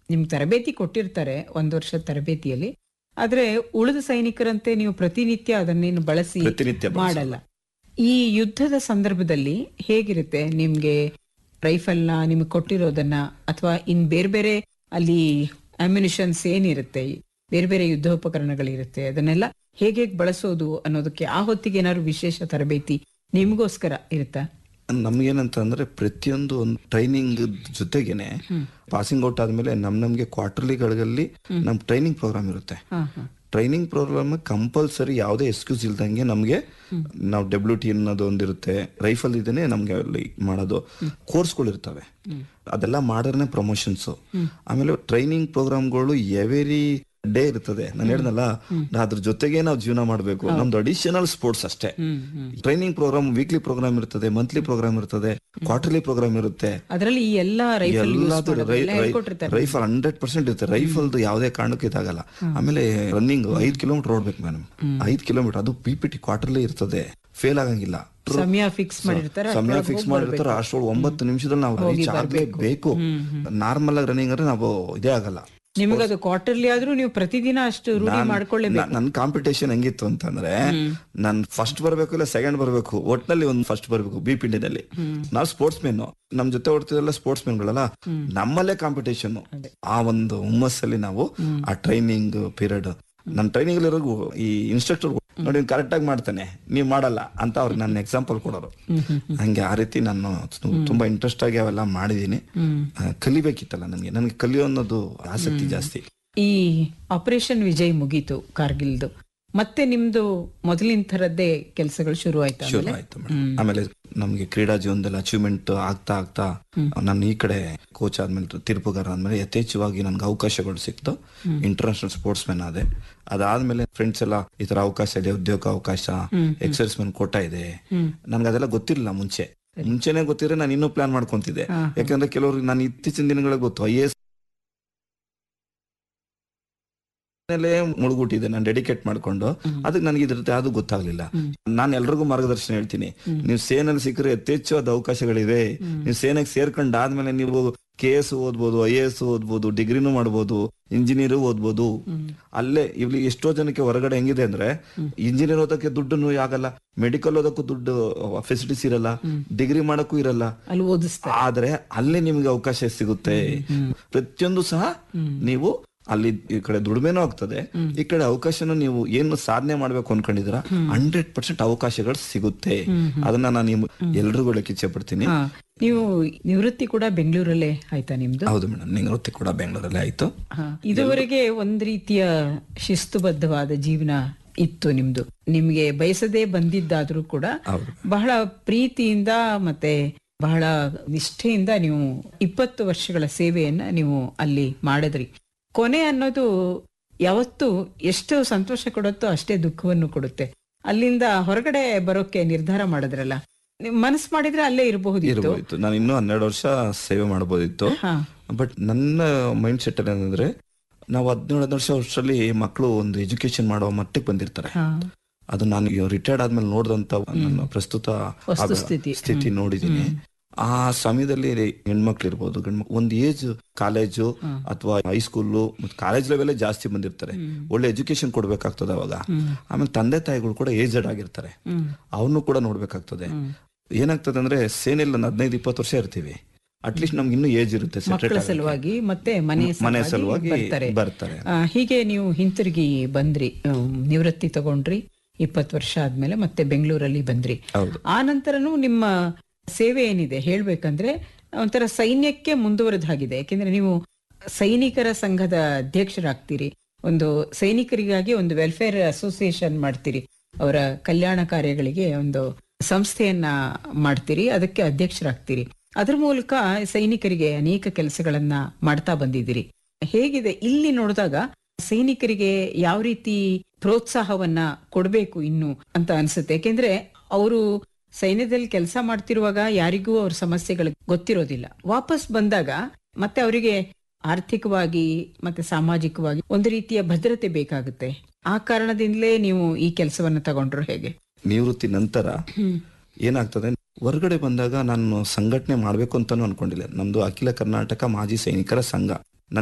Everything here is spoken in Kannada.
ನಿಮ್ಗೆ ತರಬೇತಿ ಕೊಟ್ಟಿರ್ತಾರೆ ಒಂದು ವರ್ಷದ ತರಬೇತಿಯಲ್ಲಿ ಆದ್ರೆ ಉಳಿದ ಸೈನಿಕರಂತೆ ನೀವು ಪ್ರತಿನಿತ್ಯ ಅದನ್ನೇನು ಬಳಸಿ ಪ್ರತಿನಿತ್ಯ ಬಳಸಲ್ಲ. ಮಾಡಲ್ಲ ಈ ಯುದ್ಧದ ಸಂದರ್ಭದಲ್ಲಿ ಹೇಗಿರುತ್ತೆ ನಿಮ್ಗೆ ರೈಫಲ್ನ ನಿಮ್ಗೆ ಕೊಟ್ಟಿರೋದನ್ನ ಅಥವಾ ಇನ್ ಬೇರೆ ಬೇರೆ ಅಲ್ಲಿ ಅಮ್ಯುನಿಷನ್ಸ್ ಏನಿರುತ್ತೆ ಬೇರೆ ಬೇರೆ ಯುದ್ಧೋಪಕರಣಗಳಿರುತ್ತೆ ಅದನ್ನೆಲ್ಲ ಹೇಗೆ ಹೇಗೆ ಬಳಸೋದು ಅನ್ನೋದಕ್ಕೆ ಆ ಹೊತ್ತಿಗೆ ಏನಾದ್ರು ವಿಶೇಷ ತರಬೇತಿ ನಿಮ್ಗೋಸ್ಕರ ಇರುತ್ತಾ ನಮ್ಗೇನಂತ ಅಂದ್ರೆ ಪ್ರತಿಯೊಂದು ಒಂದು ಟ್ರೈನಿಂಗ್ ಜೊತೆಗೇನೆ ಪಾಸಿಂಗ್ ಔಟ್ ಆದ್ಮೇಲೆ ನಮ್ ನಮ್ಗೆ ಕ್ವಾರ್ಟರ್ಲಿಗಳಲ್ಲಿ ನಮ್ ಟ್ರೈನಿಂಗ್ ಪ್ರೋಗ್ರಾಮ್ ಇರುತ್ತೆ ಹಾ ಹಾ ಟ್ರೈನಿಂಗ್ ಪ್ರೋಗ್ರಾಮ್ ಕಂಪಲ್ಸರಿ ಯಾವುದೇ ಎಕ್ಸ್ಕ್ಯೂಸ್ ಇಲ್ದಂಗೆ ನಮಗೆ ನಾವು ಡಬ್ಲ್ಯೂ ಟಿ ಅನ್ನೋದು ಒಂದಿರುತ್ತೆ ರೈಫಲ್ ಇದೇನೆ ನಮ್ಗೆ ಅಲ್ಲಿ ಮಾಡೋದು ಕೋರ್ಸ್ಗಳು ಇರ್ತವೆ ಅದೆಲ್ಲ ಮಾಡಿದ್ರೆ ಪ್ರಮೋಷನ್ಸ್ ಆಮೇಲೆ ಟ್ರೈನಿಂಗ್ ಪ್ರೋಗ್ರಾಮ್ಗಳು ಎವೆರಿ ಡೇ ಇರ್ತದೆ ನಾನು ಹೇಳ್ದಲ್ಲ ಅದ್ರ ಜೊತೆಗೆ ನಾವು ಜೀವನ ಮಾಡಬೇಕು ನಮ್ದು ಅಡಿಷನಲ್ ಸ್ಪೋರ್ಟ್ಸ್ ಅಷ್ಟೇ ಟ್ರೈನಿಂಗ್ ಪ್ರೋಗ್ರಾಮ್ ವೀಕ್ಲಿ ಪ್ರೋಗ್ರಾಮ್ ಇರ್ತದೆ ಮಂತ್ಲಿ ಪ್ರೋಗ್ರಾಮ್ ಇರ್ತದೆ ಕ್ವಾರ್ಟರ್ಲಿ ಪ್ರೋಗ್ರಾಮ್ ಇರುತ್ತೆ ಅದರಲ್ಲಿ ಈ ಎಲ್ಲಾ ರೈಫಲ್ ಎಲ್ಲಾದ್ರು ಹೇಳ್ಕೊಟ್ಟಿರ್ತಾರೆ ರೈಫಲ್ ಹಂಡ್ರೆಡ್ ಪರ್ಸೆಂಟ್ ಇರುತ್ತೆ ರೈಫಲ್ದು ಯಾವುದೇ ಕಾರಣಕ್ಕೂ ಇದಾಗಲ್ಲ ಆಮೇಲೆ ರನ್ನಿಂಗ್ ಐದ್ ಕಿಲೋಮೀಟರ್ ಓಡ್ಬೇಕು ಮೇಡಮ್ ಐದ್ ಕಿಲೋಮೀಟರ್ ಅದು ಪಿ ಪಿ ಟಿ ಕ್ವಾರ್ಟರ್ಲಿ ಇರ್ತದೆ ಫೇಲ್ ಆಗಂಗಿಲ್ಲ ಸಮಯ ಫಿಕ್ಸ್ ಮಾಡಿರ್ತಾರೆ ಸಮಯ ಫಿಕ್ಸ್ ಮಾಡಿರ್ತಾರೆ ಅಷ್ಟೊಳಗೆ ಒಂಬತ್ತು ನಿಮಿಷದಲ್ಲಿ ನಾವು ರೀಚ್ ಆಗ್ಲೇಬೇಕು ನಾರ್ಮಲ್ ಆಗಿ ರನ್ನಿಂಗ್ ಅಂದ್ರೆ ನಾವು ಇದೇ ಆಗಲ್ಲ ನಿಮಗದು ಕ್ವಾರ್ಟರ್ಲಿ ಆದ್ರೂ ನೀವು ಪ್ರತಿದಿನ ಅಷ್ಟು ರೂಢಿ ಮಾಡ್ಕೊಳ್ಳೇಬೇಕು ನ- ನನ್ ಕಾಂಪಿಟೇಷನ್ ಹೆಂಗಿತ್ತು ಅಂತಂದ್ರೆ ನಾನ್ ಫಸ್ಟ್ ಬರ್ಬೇಕು ಇಲ್ಲ ಸೆಕೆಂಡ್ ಬರ್ಬೇಕು ಒಟ್ನಲ್ಲಿ ಒಂದ್ ಫಸ್ಟ್ ಬರ್ಬೇಕು ಬಿ ಪಿಂಡಿನಲ್ಲಿ ನಾವು ಸ್ಪೋರ್ಟ್ಸ್ ಮೆನ್ ನಮ್ ಜೊತೆ ಓಡ್ತಿದ್ರಲ್ಲ ಸ್ಪೋರ್ಟ್ಸ್ ಮೆನ್ಗಳಲ್ಲ ನಮ್ಮಲ್ಲೇ ಕಾಂಪಿಟೇಷನ್ ಆ ಒಂದು ಹುಮ್ಮಸ್ಸಲ್ಲಿ ನಾವು ಆ ಟ್ರೈನಿಂಗ್ ಪೀರಿಯಡ್ ನನ್ನ ಟ್ರೈನಿಂಗ್ ಇರೋದು ಈ ಇನ್ಸ್ಟ್ರಕ್ಟರ್ ನೋಡಿ ಕರೆಕ್ಟ್ ಆಗಿ ಮಾಡ್ತಾನೆ ನೀವ್ ಮಾಡಲ್ಲ ಅಂತ ಅವ್ರಿಗೆ ನನ್ನ ಎಕ್ಸಾಂಪಲ್ ಕೊಡೋರು ಹಂಗೆ ಆ ರೀತಿ ನಾನು ತು- ತುಂಬಾ ಇಂಟ್ರೆಸ್ಟ್ ಆಗಿ ಅವೆಲ್ಲ ಮಾಡಿದೀನಿ ಆ, ಕಲಿಬೇಕಿತ್ತಲ್ಲ ನನಗೆ ನನಗೆ ಕಲಿಯೋ ಅನ್ನೋದು ಆಸಕ್ತಿ ಜಾಸ್ತಿ ಈ ಆಪರೇಷನ್ ವಿಜಯ್ ಮುಗೀತು ಕಾರ್ಗಿಲ್ದು ಮತ್ತೆ ನಿಮ್ದು ಮೊದಲಿನ ತರದ್ದೇ ಕೆಲಸಗಳು ಶುರು ಆಯ್ತಾ ಶುರು ಆಯ್ತು ಮೇಡಮ್ ಆಮೇಲೆ ನಮ್ಗೆ ಕ್ರೀಡಾ ಜೀವನದಲ್ಲಿ ಅಚೀವ್ಮೆಂಟ್ ಆಗ್ತಾ ಆಗ್ತಾ ನಾನು ಈ ಕಡೆ ಕೋಚ್ ಆದ್ಮೇಲೆ ತೀರ್ಪುಗಾರ ಆದ್ಮೇಲೆ ಯಥೇಚ್ಛವಾಗಿ ನನ್ಗೆ ಅವಕಾಶಗಳು ಸಿಕ್ತು ಇಂಟರ್ನ್ಯಾಷನಲ್ ಸ್ಪೋರ್ಟ್ಸ್ ಮೆನ್ ಆದೆ ಅದಾದ್ಮೇಲೆ ಫ್ರೆಂಡ್ಸ್ ಎಲ್ಲ ಈ ತರ ಅವಕಾಶ ಇದೆ ಉದ್ಯೋಗ ಅವಕಾಶ ಎಕ್ಸರ್ಸ್ ಮೆನ್ ಕೋಟ ಇದೆ ನನ್ಗೆ ಅದೆಲ್ಲ ಗೊತ್ತಿರಲಿಲ್ಲ ಮುಂಚೆ ಮುಂಚೆನೆ ಗೊತ್ತಿದ್ರೆ ನಾನು ಇನ್ನೂ ಪ್ಲಾನ್ ಮಾಡ್ಕೊಂತಿದ್ದೆ ಯಾಕಂದ್ರೆ ಕೆಲವ್ರಿಗೆ ನಾನು ಇತ್ತೀಚಿನ ದಿನಗಳಿಗೆ ಗೊತ್ತು ಐ ಎಸ್ ಮೇಲೆ ಮುಳುಗುಟ್ಟಿದೆ ನಾನು ಡೆಡಿಕೇಟ್ ಮಾಡ್ಕೊಂಡು ಅದಕ್ಕೆ ನನಗೆ ಇದ್ರದ್ದು ಯಾವ್ದು ಗೊತ್ತಾಗ್ಲಿಲ್ಲ ನಾನು ಎಲ್ರಿಗೂ ಮಾರ್ಗದರ್ಶನ ಹೇಳ್ತೀನಿ ನೀವು ಸೇನಲ್ಲಿ ಸಿಕ್ಕರೆ ಯಥೇಚ್ಛವಾದ ಅವಕಾಶಗಳಿವೆ ನೀವು ಸೇನೆಗೆ ಸೇರ್ಕೊಂಡಾದ್ಮೇಲೆ ನೀವು ಕೆ ಎಸ್ ಓದ್ಬೋದು ಐ ಎ ಎಸ್ ಓದ್ಬೋದು ಡಿಗ್ರಿನೂ ಮಾಡ್ಬೋದು ಇಂಜಿನಿಯರ್ ಓದ್ಬೋದು ಅಲ್ಲೇ ಇಲ್ಲಿ ಎಷ್ಟೋ ಜನಕ್ಕೆ ಹೊರಗಡೆ ಹೆಂಗಿದೆ ಅಂದ್ರೆ ಇಂಜಿನಿಯರ್ ಓದಕ್ಕೆ ದುಡ್ಡು ಆಗಲ್ಲ ಮೆಡಿಕಲ್ ಓದಕ್ಕೂ ದುಡ್ಡು ಫೆಸಿಲಿಟೀಸ್ ಇರಲ್ಲ ಡಿಗ್ರಿ ಮಾಡಕ್ಕೂ ಇರಲ್ಲ ಅಲ್ಲಿ ಓದಿಸ್ತಾರೆ ಆದ್ರೆ ಅಲ್ಲೇ ನಿಮ್ಗೆ ಅವಕಾಶ ಸಿಗುತ್ತೆ ಪ್ರತಿಯೊಂದು ಸಹ ನೀವು ಅಲ್ಲಿ ಈ ಕಡೆ ದುಡಿಮೆನೂ ಆಗ್ತದೆ ಈ ಕಡೆ ಅವಕಾಶನೂ ನೀವು ಏನು ಸಾಧನೆ ಮಾಡ್ಬೇಕು ಅನ್ಕೊಂಡಿದ್ರ ಹಂಡ್ರೆಡ್ ಪರ್ಸೆಂಟ್ ಅವಕಾಶಗಳು ಸಿಗುತ್ತೆ ಅದನ್ನ ನಾನು ನಿಮ್ ಎಲ್ರಿಗೂ ಹೇಳಕ್ ಇಚ್ಛೆ ಪಡ್ತೀನಿ ಹಾ ನೀವು ನಿವೃತ್ತಿ ಕೂಡ ಬೆಂಗಳೂರಲ್ಲೇ ಆಯ್ತಾ ನಿಮ್ದು ಹೌದು ಮೇಡಮ್ ನಿವೃತ್ತಿ ಕೂಡ ಬೆಂಗಳೂರಲ್ಲೇ ಆಯ್ತು ಹಾ. ಇದುವರೆಗೆ ಒಂದ್ ರೀತಿಯ ಶಿಸ್ತುಬದ್ಧವಾದ ಜೀವನ ಇತ್ತು ನಿಮ್ದು ನಿಮ್ಗೆ ಬಯಸದೇ ಬಂದಿದ್ದಾದ್ರೂ ಕೂಡ ಹೌದು. ಬಹಳ ಪ್ರೀತಿಯಿಂದ ಮತ್ತೆ ಬಹಳ ನಿಷ್ಠೆಯಿಂದ ನೀವು ಇಪ್ಪತ್ತು ವರ್ಷಗಳ ಸೇವೆಯನ್ನ ನೀವು ಅಲ್ಲಿ ಮಾಡಿದ್ರಿ ಕೊನೆ ಅನ್ನೋದು ಯಾವತ್ತು ಎಷ್ಟು ಸಂತೋಷ ಕೊಡುತ್ತೋ ಅಷ್ಟೇ ದುಃಖವನ್ನು ಕೊಡುತ್ತೆ ಅಲ್ಲಿಂದ ಹೊರಗಡೆ ಬರೋಕೆ ನಿರ್ಧಾರ ಮಾಡಿದ್ರಲ್ಲ ನಿಮ್ ಮನಸ್ಸು ಮಾಡಿದ್ರೆ ಅಲ್ಲೇ ಇರಬಹುದಿತ್ತು ಇರ್ಬೋದಿತ್ತು ನಾನು ಇನ್ನೂ ಹನ್ನೆರಡು ವರ್ಷ ಸೇವೆ ಮಾಡಬಹುದಿತ್ತು ಹಾ ಬಟ್ ನನ್ನ ಮೈಂಡ್ ಸೆಟ್ ಅಲ್ಲಿ ಏನಂದ್ರೆ ನಾವು ಹದಿನೇಳು ಹದಿನೆಂಟು ವರ್ಷ ವರ್ಷದಲ್ಲಿ ಮಕ್ಕಳು ಒಂದು ಎಜುಕೇಶನ್ ಮಾಡೋ ಮಟ್ಟಕ್ಕೆ ಬಂದಿರ್ತಾರೆ ಹಾ ಅದು ನಾನು ರಿಟೈರ್ಡ್ ಆದ್ಮೇಲೆ ನೋಡಿದಂತ ನನ್ನ ಪ್ರಸ್ತುತ ವಸ್ತುಸ್ಥಿತಿ. ಸ್ಥಿತಿ ನೋಡಿದೀನಿ ಆ ಸಮಯದಲ್ಲಿ ಹೆಣ್ಮಕ್ಳು ಇರ್ಬೋದು ಗಂಡ್ಮಕ್ಳು ಒಂದ್ ಏಜ್ ಕಾಲೇಜು ಅಥವಾ ಹೈಸ್ಕೂಲು ಮತ್ತೆ ಕಾಲೇಜ್ ಲೆವೆಲ್ ಜಾಸ್ತಿ ಬಂದಿರ್ತಾರೆ ಒಳ್ಳೆ ಎಜುಕೇಶನ್ ಕೊಡ್ಬೇಕಾಗ್ತದೆ ಅವಾಗ ಆಮೇಲೆ ತಂದೆ ತಾಯಿಗಳು ಕೂಡ ಏಜಡ್ ಆಗಿರ್ತಾರೆ ಅವ್ರನ್ನು ಕೂಡ ನೋಡ್ಬೇಕಾಗ್ತದೆ ಏನಾಗ್ತದೆ ಅಂದ್ರೆ ಸೇನೆಯಲ್ಲಿ ಒಂದು ಹದಿನೈದು ಇಪ್ಪತ್ತು ವರ್ಷ ಇರ್ತೀವಿ ಅಟ್ಲೀಸ್ಟ್ ನಮ್ಗೆ ಇನ್ನೂ ಏಜ್ ಇರುತ್ತೆ ಮಕ್ಕಳ separate ಸಲುವಾಗಿ ಮತ್ತೆ ಮನೆ ಮನೆ ಸಲುವಾಗಿ ಸಲುವಾಗಿ ಬರ್ತಾರೆ ಬರ್ತಾರೆ ಆ, ಹೀಗೆ ನೀವು ಹಿಂತಿರುಗಿ ಬಂದ್ರಿ ಹ್ಮ್, ನಿವೃತ್ತಿ ತಗೊಂಡ್ರಿ ಇಪ್ಪತ್ತು ವರ್ಷ ಆದ್ಮೇಲೆ ಮತ್ತೆ ಬೆಂಗಳೂರಲ್ಲಿ ಬಂದ್ರಿ ಹೌದು ಆ ನಂತರನೂ ನಿಮ್ಮ ಸೇವೆ ಏನಿದೆ ಹೇಳ್ಬೇಕಂದ್ರೆ ಒಂಥರ ಸೈನ್ಯಕ್ಕೆ ಮುಂದುವರೆದ ಹಾಗಿದೆ ಯಾಕೆಂದ್ರೆ ನೀವು ಸೈನಿಕರ ಸಂಘದ ಅಧ್ಯಕ್ಷರಾಗ್ತೀರಿ ಒಂದು ಸೈನಿಕರಿಗಾಗಿ ಒಂದು ವೆಲ್ಫೇರ್ ಅಸೋಸಿಯೇಷನ್ ಮಾಡ್ತೀರಿ ಅವರ ಕಲ್ಯಾಣ ಕಾರ್ಯಗಳಿಗೆ ಒಂದು ಸಂಸ್ಥೆಯನ್ನ ಮಾಡ್ತೀರಿ ಅದಕ್ಕೆ ಅಧ್ಯಕ್ಷರಾಗ್ತೀರಿ ಅದ್ರ ಮೂಲಕ ಸೈನಿಕರಿಗೆ ಅನೇಕ ಕೆಲಸಗಳನ್ನ ಮಾಡ್ತಾ ಬಂದಿದ್ದೀರಿ ಹೇಗಿದೆ ಇಲ್ಲಿ ನೋಡಿದಾಗ ಸೈನಿಕರಿಗೆ ಯಾವ ರೀತಿ ಪ್ರೋತ್ಸಾಹವನ್ನ ಕೊಡಬೇಕು ಇನ್ನು ಅಂತ ಅನ್ಸುತ್ತೆ ಯಾಕೆಂದ್ರೆ ಅವರು ಸೈನ್ಯದಲ್ಲಿ ಕೆಲಸ ಮಾಡ್ತಿರುವಾಗ ಯಾರಿಗೂ ಅವ್ರ ಸಮಸ್ಯೆಗಳು ಗೊತ್ತಿರೋದಿಲ್ಲ ವಾಪಸ್ ಬಂದಾಗ ಮತ್ತೆ ಅವರಿಗೆ ಆರ್ಥಿಕವಾಗಿ ಮತ್ತೆ ಸಾಮಾಜಿಕವಾಗಿ ಒಂದು ರೀತಿಯ ಭದ್ರತೆ ಬೇಕಾಗುತ್ತೆ ಆ ಕಾರಣದಿಂದಲೇ ನೀವು ಈ ಕೆಲಸವನ್ನ ತಗೊಂಡ್ರು ಹೇಗೆ ನಿವೃತ್ತಿ ನಂತರ ಏನಾಗ್ತದೆ ಹೊರಗಡೆ ಬಂದಾಗ ನಾನು ಸಂಘಟನೆ ಮಾಡ್ಬೇಕು ಅಂತಾನು ಅನ್ಕೊಂಡಿಲ್ಲ ನಮ್ದು ಅಖಿಲ ಕರ್ನಾಟಕ ಮಾಜಿ ಸೈನಿಕರ ಸಂಘ